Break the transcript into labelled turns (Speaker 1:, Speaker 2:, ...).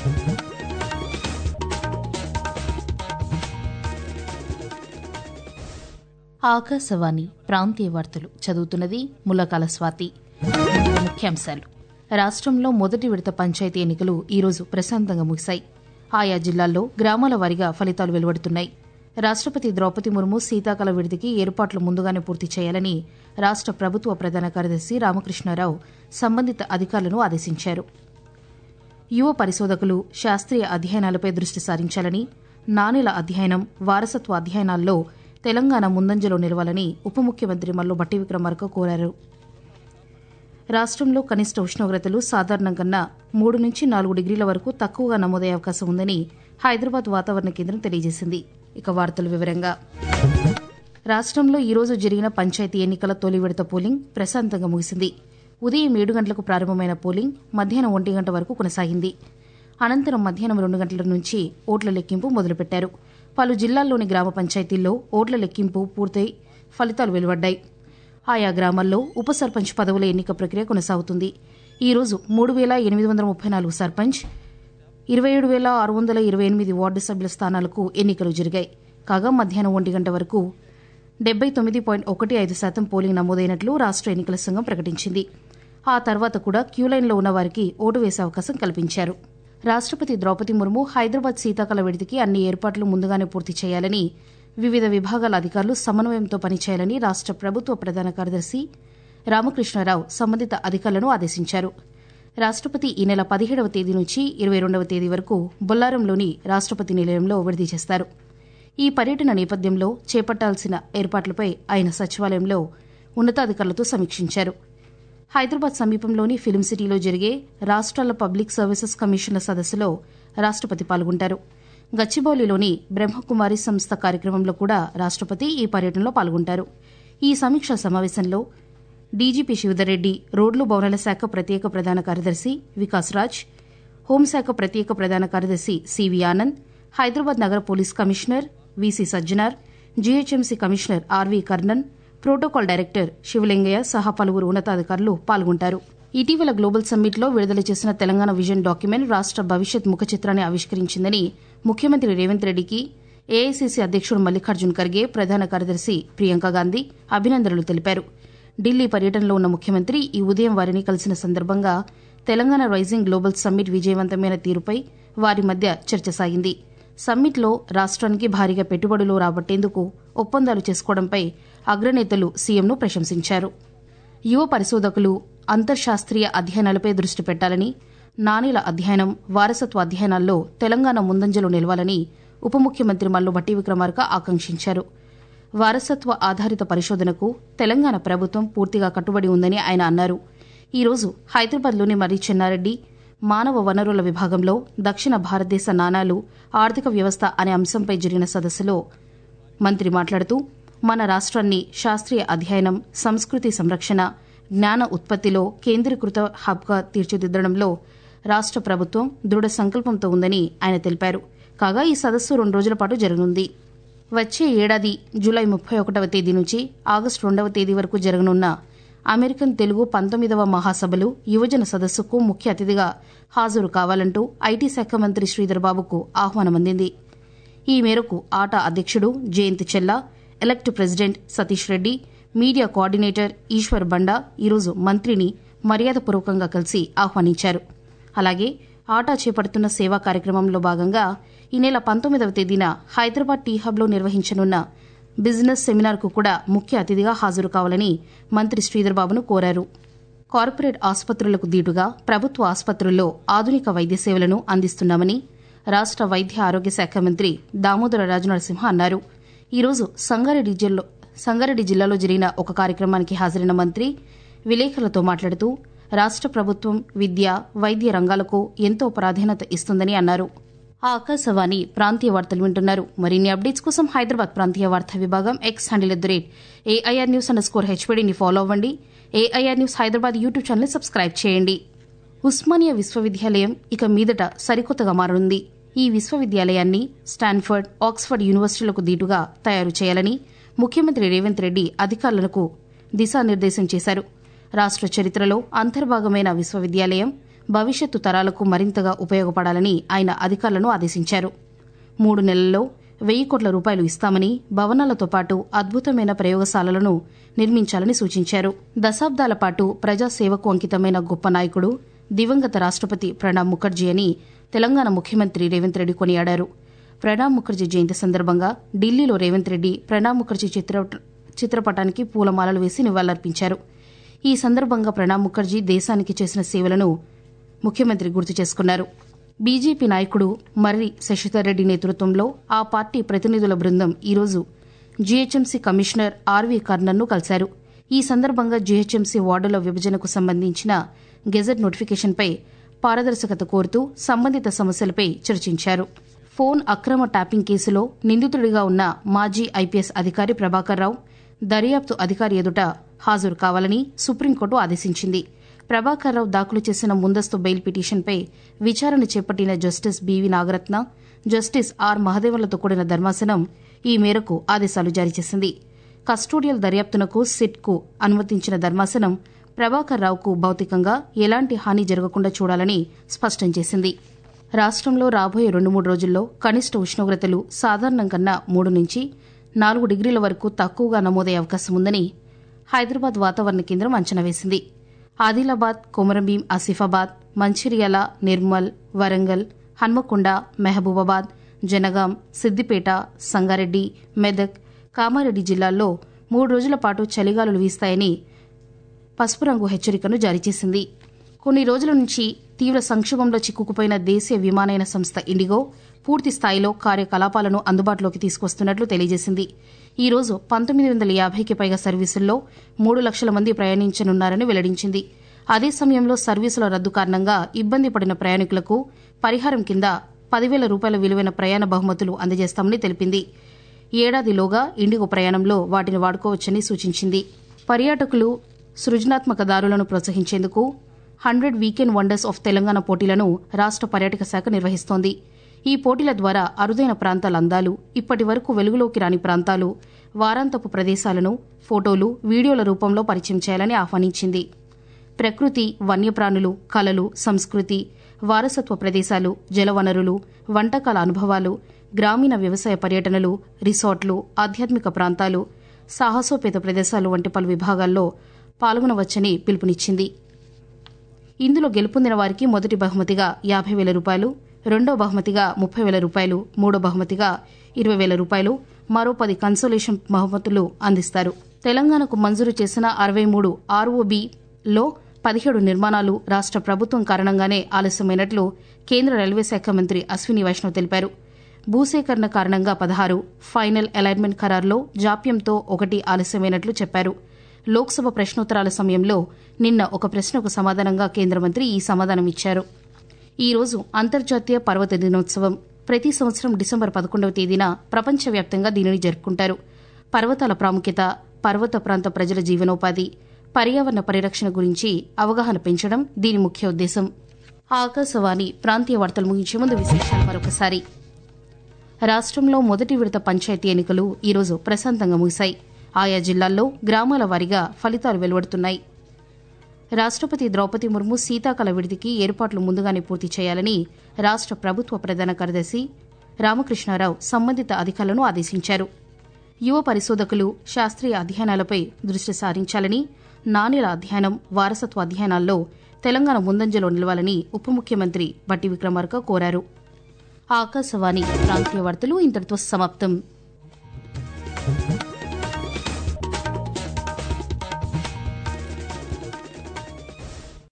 Speaker 1: ఆకాశవాణి ప్రాంతీయ వార్తలు చదువుతున్నది ములకాల స్వాతి ముఖ్యాంశాలు రాష్ట్రంలో మొదటి విడత పంచాయతీ ఎన్నికలు ఈరోజు ప్రశాంతంగా ముగిశాయి ఆయా జిల్లాల్లో గ్రామాల వారీగా ఫలితాలు వెలువడుతున్నాయి రాష్ట్రపతి ద్రౌపది ముర్ము శీతాకాల విడిదికి ఏర్పాట్లు ముందుగానే పూర్తి చేయాలని రాష్ట్ర ప్రభుత్వ ప్రధాన కార్యదర్శి రామకృష్ణారావు సంబంధిత అధికారులను ఆదేశించారు యువ పరిశోధకులు శాస్త్రీయ అధ్యయనాలపై దృష్టి సారించాలని నాణేల అధ్యయనం వారసత్వ అధ్యయనాల్లో తెలంగాణ ముందంజలో నిలవాలని ఉప ముఖ్యమంత్రి మల్లు భట్టి విక్రమార్క కోరారు రాష్ట్రంలో కనిష్ట ఉష్ణోగ్రతలు సాధారణం కన్నా మూడు నుంచి నాలుగు డిగ్రీల వరకు తక్కువగా నమోదయ్యే అవకాశం ఉందని హైదరాబాద్ వాతావరణ కేంద్రం తెలియజేసింది ఇక వార్తల వివరంగా రాష్ట్రంలో ఈరోజు జరిగిన పంచాయతీ ఎన్నికల తొలి విడత పోలింగ్ ప్రశాంతంగా ముగిసింది ఉదయం ఏడు గంటలకు ప్రారంభమైన పోలింగ్ మధ్యాహ్నం ఒంటి గంట వరకు కొనసాగింది అనంతరం మధ్యాహ్నం రెండు గంటల నుంచి ఓట్ల లెక్కింపు మొదలుపెట్టారు పలు జిల్లాల్లోని గ్రామ పంచాయతీల్లో ఓట్ల లెక్కింపు పూర్తయి ఫలితాలు వెలువడ్డాయి ఆయా గ్రామాల్లో ఉప సర్పంచ్ పదవుల ఎన్నిక ప్రక్రియ కొనసాగుతుంది ఈ రోజు మూడు వేల ఎనిమిది వందల ముప్పై నాలుగు సర్పంచ్ ఇరవై ఏడు వేల ఆరు వందల ఇరవై ఎనిమిది వార్డు సభ్యుల స్థానాలకు ఎన్నికలు జరిగాయి కాగా మధ్యాహ్నం ఒంటి గంట వరకు డెబ్బై తొమ్మిది పాయింట్ ఒకటి ఐదు శాతం పోలింగ్ నమోదైనట్లు రాష్ట్ర ఎన్నికల సంఘం ప్రకటించింది ఆ తర్వాత కూడా క్యూలైన్లో ఉన్న వారికి ఓటు వేసే అవకాశం కల్పించారు రాష్ట్రపతి ద్రౌపది ముర్ము హైదరాబాద్ శీతాకాల విడిదికి అన్ని ఏర్పాట్లు ముందుగానే పూర్తి చేయాలని వివిధ విభాగాల అధికారులు సమన్వయంతో పనిచేయాలని రాష్ట్ర ప్రభుత్వ ప్రధాన కార్యదర్శి రామకృష్ణారావు సంబంధిత అధికారులను ఆదేశించారు రాష్ట్రపతి ఈ నెల పదిహేడవ తేదీ నుంచి ఇరవై రెండవ తేదీ వరకు బొల్లారంలోని రాష్ట్రపతి నిలయంలో విడిది చేస్తారు ఈ పర్యటన నేపథ్యంలో చేపట్టాల్సిన ఏర్పాట్లపై ఆయన సచివాలయంలో ఉన్నతాధికారులతో సమీక్షించారు హైదరాబాద్ సమీపంలోని ఫిల్మ్ సిటీలో జరిగే రాష్ట్రాల పబ్లిక్ సర్వీసెస్ కమిషన్ల సదస్సులో రాష్ట్రపతి పాల్గొంటారు గచ్చిబౌలిలోని బ్రహ్మకుమారి సంస్థ కార్యక్రమంలో కూడా రాష్ట్రపతి ఈ పర్యటనలో పాల్గొంటారు ఈ సమీక్షా సమావేశంలో డీజీపీ శివధర్రెడ్డి రోడ్లు భవనాల శాఖ ప్రత్యేక ప్రధాన కార్యదర్శి వికాస్ రాజ్ హోంశాఖ ప్రత్యేక ప్రధాన కార్యదర్శి సివి ఆనంద్ హైదరాబాద్ నగర police commissioner VC Sajjanar GHMC commissioner RV Karnan protocol director Shivalingaiah సహా పలువురు ఉన్నతాధికారులు పాల్గొంటారు ఇటీవల గ్లోబల్ సమ్మిట్లో విడుదల చేసిన తెలంగాణ విజన్ డాక్యుమెంట్ రాష్ట్ర భవిష్యత్ ముఖ చిత్రాన్ని ఆవిష్కరించిందని ముఖ్యమంత్రి రేవంత్ రెడ్డికి ఏఐసీసీ అధ్యక్షుడు మల్లికార్జున్ ఖర్గే ప్రధాన కార్యదర్శి ప్రియాంక గాంధీ అభినందనలు తెలిపారు ఢిల్లీ పర్యటనలో ఉన్న ముఖ్యమంత్రి ఈ ఉదయం వారిని కలిసిన సందర్భంగా తెలంగాణ రైజింగ్ గ్లోబల్ సమ్మిట్ విజయవంతమైన తీరుపై వారి మధ్య చర్చ సాగింది సమ్మిట్లో రాష్ట్రానికి భారీగా పెట్టుబడులు రాబట్టేందుకు ఒప్పందాలు చేసుకోవడంపై అగ్రనేతలు సీఎంను ప్రశంసించారు యువ పరిశోధకులు అంతర్శాస్త్రీయ అధ్యయనాలపై దృష్టి పెట్టాలని నాణేల అధ్యయనం వారసత్వ అధ్యయనాల్లో తెలంగాణ ముందంజలో నిలవాలని ఉప ముఖ్యమంత్రి మల్లు భట్టి విక్రమార్క ఆకాంక్షించారు వారసత్వ ఆధారిత పరిశోధనకు తెలంగాణ ప్రభుత్వం పూర్తిగా కట్టుబడి ఉందని ఆయన అన్నారు ఈ రోజు హైదరాబాద్లోని మర్రి చెన్నారెడ్డి మానవ వనరుల విభాగంలో దక్షిణ భారతదేశ నాణాలు ఆర్థిక వ్యవస్థ అనే అంశంపై జరిగిన సదస్సులో మంత్రి మాట్లాడుతూ మన రాష్ట్రాన్ని శాస్త్రీయ అధ్యయనం సంస్కృతి సంరక్షణ జ్ఞాన ఉత్పత్తిలో కేంద్రీకృత హబ్గా తీర్చిదిద్దడంలో రాష్ట్ర ప్రభుత్వం దృఢ సంకల్పంతో ఉందని ఆయన తెలిపారు కాగా ఈ సదస్సు రెండు రోజుల పాటు జరగనుంది వచ్చే ఏడాది జూలై ముప్పై ఒకటవ తేదీ నుంచి ఆగస్టు రెండవ తేదీ వరకు జరగనున్న అమెరికన్ తెలుగు పంతొమ్మిదవ మహాసభలు యువజన సదస్సుకు ముఖ్య అతిథిగా హాజరు కావాలంటూ ఐటీ శాఖ మంత్రి శ్రీధర్ బాబుకు ఆహ్వానం అందింది ఈ మేరకు ఆట అధ్యక్షుడు Jayant Chella elect president Satish Reddy media coordinator Eshwar Banda ఈరోజు మంత్రిని మర్యాదపూర్వకంగా కలిసి ఆహ్వానించారు అలాగే ఆటా చేపడుతున్న సేవా కార్యక్రమంలో భాగంగా ఈ నెల పంతొమ్మిదవ తేదీన హైదరాబాద్ టీ హబ్లో నిర్వహించనున్న బిజినెస్ సెమినార్కు కూడా ముఖ్య అతిథిగా హాజరు కావాలని మంత్రి శ్రీధర్బాబును కోరారు కార్పొరేట్ ఆసుపత్రులకు దీటుగా ప్రభుత్వ ఆసుపత్రుల్లో ఆధునిక వైద్య సేవలను అందిస్తున్నామని రాష్ట్ర వైద్య ఆరోగ్య శాఖ మంత్రి దామోదర రాజనరసింహ అన్నారు ఈరోజు సంగారెడ్డి జిల్లా సంగారెడ్డి జిల్లాలో జరిగిన ఒక కార్యక్రమానికి హాజరైన మంత్రి విలేకరులతో మాట్లాడుతూ రాష్ట్ర ప్రభుత్వం విద్య వైద్య రంగాలకు ఎంతో ప్రాధాన్యత ఇస్తుందని అన్నారు ఆకాశవాణి ప్రాంతీయ వార్తలు వింటున్నారు మరిన్ని అప్డేట్స్ కోసం హైదరాబాద్ ప్రాంతీయ వార్తా విభాగం X handle at the rate AIR news underscore హెచ్పీడీని ఫాలో అవ్వండి AIR news Hyderabad YouTube channel subscribe చేయండి ఉస్మానియా విశ్వవిద్యాలయం ఇక మీదట సరికొత్తగా మారనుంది ఈ విశ్వవిద్యాలయాన్ని స్టాన్ఫర్డ్ ఆక్స్ఫర్డ్ యూనివర్సిటీలకు దీటుగా తయారు చేయాలని ముఖ్యమంత్రి రేవంత్ రెడ్డి అధికారులకు దిశానిర్దేశం చేశారు రాష్ట్ర చరిత్రలో అంతర్భాగమైన విశ్వవిద్యాలయం భవిష్యత్తు తరాలకు మరింతగా ఉపయోగపడాలని ఆయన అధికారులను ఆదేశించారు మూడు నెలల్లో వెయ్యి కోట్ల రూపాయలు ఇస్తామని భవనాలతో పాటు అద్భుతమైన ప్రయోగశాలలను నిర్మించాలని సూచించారు దశాబ్దాల పాటు ప్రజాసేవకు అంకితమైన గొప్ప నాయకుడు దివంగత రాష్టపతి ప్రణబ్ ముఖర్జీ అని తెలంగాణ ముఖ్యమంత్రి రేవంత్ రెడ్డి కొనియాడారు ప్రణబ్ ముఖర్జీ జయంతి సందర్భంగా ఢిల్లీలో రేవంత్ రెడ్డి ప్రణబ్ ముఖర్జీ చిత్ర చిత్రపటానికి పూలమాలలు వేసి నివాళులర్పించారు ఈ సందర్భంగా ప్రణబ్ ముఖర్జీ దేశానికి చేసిన సేవలను ముఖ్యమంత్రి గుర్తు చేసుకున్నారు బీజేపీ నాయకుడు మర్రి శశిధర్ రెడ్డి నేతృత్వంలో ఆ పార్టీ ప్రతినిధుల బృందం ఈరోజు జీహెచ్ఎంసీ కమిషనర్ ఆర్వీ కర్ణన్ను కలిశారు ఈ సందర్భంగా జీహెచ్ఎంసీ వార్డుల విభజనకు సంబంధించిన గెజెట్ నోటిఫికేషన్పై పారదర్శకత కోరుతూ సంబంధిత సమస్యలపై చర్చించారు ఫోన్ అక్రమ ట్యాపింగ్ కేసులో నిందితుడిగా ఉన్న మాజీ ఐపీఎస్ అధికారి ప్రభాకర్ రావు దర్యాప్తు అధికారి ఎదుట హాజరు కావాలని సుప్రీంకోర్టు ఆదేశించింది ప్రభాకర్ రావు దాఖలు చేసిన ముందస్తు బెయిల్ పిటిషన్పై విచారణ చేపట్టిన justice BV Nagarathna justice R మహదేవన్లతో కూడిన ధర్మాసనం ఈ మేరకు ఆదేశాలు జారీ చేసింది కస్టోడియల్ దర్యాప్తునకు సిట్కు అనుమతించిన ధర్మాసనం ప్రభాకర్ రావుకు భౌతికంగా ఎలాంటి హాని జరగకుండా చూడాలని స్పష్టం చేసింది రాష్ట్రంలో రాబోయే రెండు మూడు రోజుల్లో కనిష్ట ఉష్ణోగ్రతలు సాధారణం కన్నా మూడు నుంచి నాలుగు డిగ్రీల వరకు తక్కువగా నమోదయ్యే అవకాశం ఉందని హైదరాబాద్ వాతావరణ కేంద్రం అంచనా వేసింది ఆదిలాబాద్ కొమరంభీం ఆసిఫాబాద్ మంచిర్యాల నిర్మల్ వరంగల్ హన్మకొండ మహబూబాబాద్ జనగాం సిద్దిపేట సంగారెడ్డి మెదక్ కామారెడ్డి జిల్లాల్లో మూడు రోజుల పాటు చలిగాలులు వీస్తాయని పసుపు రంగు హెచ్చరికను జారీ చేసింది కొన్ని రోజుల నుంచి తీవ్ర సంక్షోభంలో చిక్కుకుపోయిన దేశీయ విమానయాన సంస్థ ఇండిగో పూర్తి స్థాయిలో కార్యకలాపాలను అందుబాటులోకి తీసుకొస్తున్నట్లు తెలియజేసింది ఈ రోజు పంతొమ్మిది వందల యాభైకి పైగా సర్వీసుల్లో మూడు లక్షల మంది ప్రయాణించనున్నారని వెల్లడించింది అదే సమయంలో సర్వీసుల రద్దు కారణంగా ఇబ్బంది పడిన ప్రయాణికులకు పరిహారం కింద పదివేల రూపాయల విలువైన ప్రయాణ బహుమతులు అందజేస్తామని తెలిపింది ఏడాదిలోగా ఇండిగో ప్రయాణంలో వాటిని వాడుకోవచ్చని సూచించింది పర్యాటకులు సృజనాత్మక దారులను ప్రోత్సహించేందుకు hundred weekend wonders of Telangana పోటీలను రాష్ట పర్యాటక శాఖ నిర్వహిస్తోంది ఈ పోటీల ద్వారా అరుదైన ప్రాంతాల అందాలు ఇప్పటి వరకు వెలుగులోకి రాని ప్రాంతాలు వారాంతపు ప్రదేశాలను ఫోటోలు వీడియోల రూపంలో పరిచయం చేయాలని ఆహ్వానించింది ప్రకృతి వన్యప్రాణులు కళలు సంస్కృతి వారసత్వ ప్రదేశాలు జలవనరులు వంటకాల అనుభవాలు గ్రామీణ వ్యవసాయ పర్యటనలు రిసార్ట్లు ఆధ్యాత్మిక ప్రాంతాలు సాహసోపేత ప్రదేశాలు వంటి పలు విభాగాల్లో పాల్గొనవచ్చని పిలుపునిచ్చింది ఇందులో గెలుపొందిన వారికి మొదటి బహుమతిగా యాభై వేల రూపాయలు రెండో బహుమతిగా ముప్పై వేల రూపాయలు మూడో బహుమతిగా ఇరవై వేల రూపాయలు మరో పది కన్సోలేషన్ బహుమతులు అందిస్తారు తెలంగాణకు మంజూరు చేసిన అరవై మూడు ఆర్ఓబిలో పదిహేడు నిర్మాణాలు రాష్ట ప్రభుత్వం కారణంగానే ఆలస్యమైనట్లు కేంద్ర రైల్వే శాఖ మంత్రి అశ్విని వైష్ణవ్ తెలిపారు భూసేకరణ కారణంగా పదహారు ఫైనల్ అలైన్మెంట్ ఖరారులో జాప్యంతో ఒకటి ఆలస్యమైనట్లు చెప్పారు లోక్సభ ప్రశ్నోత్తరాల సమయంలో నిన్న ఒక ప్రశ్నకు సమాధానంగా కేంద్ర మంత్రి ఈ సమాధానం ఇచ్చారు ఈ రోజు అంతర్జాతీయ పర్వత దినోత్సవం ప్రతి సంవత్సరం డిసెంబర్ పదకొండవ తేదీన ప్రపంచవ్యాప్తంగా దీనిని జరుపుకుంటారు పర్వతాల ప్రాముఖ్యత పర్వత ప్రాంత ప్రజల జీవనోపాధి పర్యావరణ పరిరక్షణ గురించి అవగాహన పెంచడం దీని ముఖ్య ఉద్దేశం ఆకాశవాణి ప్రాంతీయ వార్తలు ముగించే ముందు విశేషాలు మరొకసారి రాష్ట్రంలో మొదటి విడత పంచాయతీ ఎన్నికలు ఈరోజు ప్రశాంతంగా ముగిశాయి ఆయా జిల్లాల్లో గ్రామాల వారీగా ఫలితాలు వెలువడుతున్నాయి రాష్ట్రపతి ద్రౌపది ముర్ము శీతాకాల విడిదికి ఏర్పాట్లు ముందుగానే పూర్తి చేయాలని రాష్ట్ర ప్రభుత్వ ప్రధాన కార్యదర్శి రామకృష్ణారావు సంబంధిత అధికారులను ఆదేశించారు యువ పరిశోధకులు శాస్త్రీయ అధ్యయనాలపై దృష్టి సారించాలని నాణ్యుల అధ్యయనం వారసత్వ అధ్యయనాల్లో తెలంగాణ ముందంజలో నిలవాలని ఉప ముఖ్యమంత్రి బట్టి విక్రమార్క కోరారు ఆకాశవాణి ప్రాంతీయ వార్తలు ఇంతటితో సమాప్తం